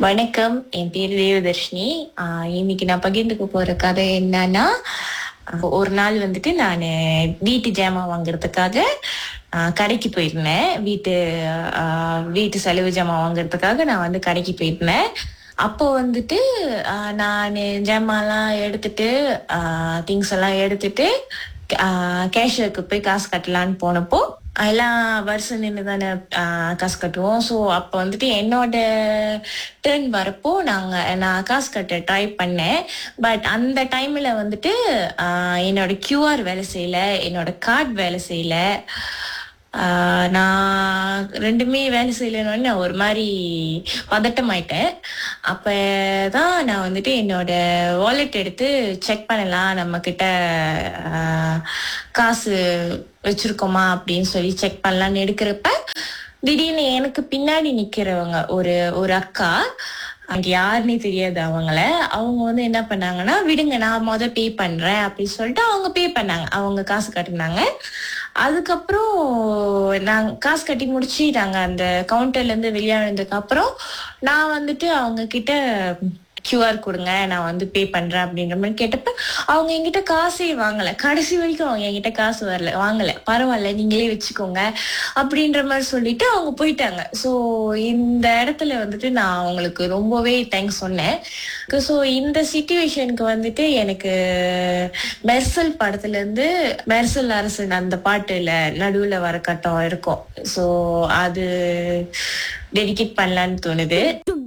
வணக்கம் என் பேர் தேவதர்ஷினி ஆஹ் இன்னைக்கு நான் பகிர்ந்துக்க போற கதை என்னன்னா ஆஹ் ஒரு நாள் வந்துட்டு நான் வீட்டு ஜாமான் வாங்குறதுக்காக ஆஹ் கடைக்கு போயிருந்தேன் வீட்டு ஆஹ் வீட்டு செலவு ஜாமான் வாங்குறதுக்காக நான் வந்து கடைக்கு போயிருந்தேன் அப்போ வந்துட்டு ஆஹ் நான் ஜாமான்லாம் எடுத்துட்டு திங்ஸ் எல்லாம் எடுத்துட்டு கேஷியருக்கு போய் காசு கட்டலான்னு போனப்போ எல்லாம் வருஷம் நின்று தானே காசு கட்டுவோம் ஸோ அப்போ வந்துட்டு என்னோட டேர்ன் வரப்போ நாங்கள் நான் காசு கட்ட ட்ரை பண்ணேன் பட் அந்த டைமில் வந்துட்டு ஆஹ் என்னோட கியூஆர் வேலை செய்யல என்னோட கார்டு வேலை செய்யல ஆஹ் நான் ரெண்டுமே வேலை செய்யலன்னு நான் ஒரு மாதிரி பதட்டமாயிட்டேன் அப்பதான் நான் வந்துட்டு என்னோட வாலெட் எடுத்து செக் பண்ணலாம் நம்ம கிட்ட ஆஹ், காசு வச்சிருக்கோமா அப்படின்னு சொல்லி செக் பண்ணலாம்னு எடுக்கிறப்ப திடீர்னு எனக்கு பின்னாடி நிக்கிறவங்க ஒரு ஒரு அக்கா அங்க யாருன்னே தெரியாது அவங்கள அவங்க வந்து என்ன பண்ணாங்கன்னா விடுங்க நான் முத பே பண்றேன் அப்படின்னு சொல்லிட்டு அவங்க பே பண்ணாங்க அவங்க காசு கட்டினாங்க அதுக்கப்புறம் நாங்க காசு கட்டி முடிச்சு நாங்க அந்த கவுண்டர்ல இருந்து வெளியானதுக்கு அப்புறம் நான் வந்துட்டு அவங்க கிட்ட கியூஆர் கொடுங்க நான் வந்து பே பண்றேன் அப்படின்ற மாதிரி கேட்டப்ப அவங்க என்கிட்ட காசே வாங்கல கடைசி வரைக்கும் அவங்க என்கிட்ட காசு வரல வாங்கல பரவாயில்ல நீங்களே வச்சுக்கோங்க அப்படின்ற மாதிரி சொல்லிட்டு அவங்க போயிட்டாங்க ஸோ இந்த இடத்துல வந்துட்டு நான் அவங்களுக்கு ரொம்பவே தேங்க்ஸ் சொன்னேன் ஸோ இந்த சுச்சுவேஷனுக்கு வந்துட்டு எனக்கு மெர்சல் படத்துல இருந்து மெர்சல் அரசன் அந்த பாட்டுல நடுவுல வர கட்டம் இருக்கும் ஸோ அது டெடிகேட் பண்ணலான்னு தோணுது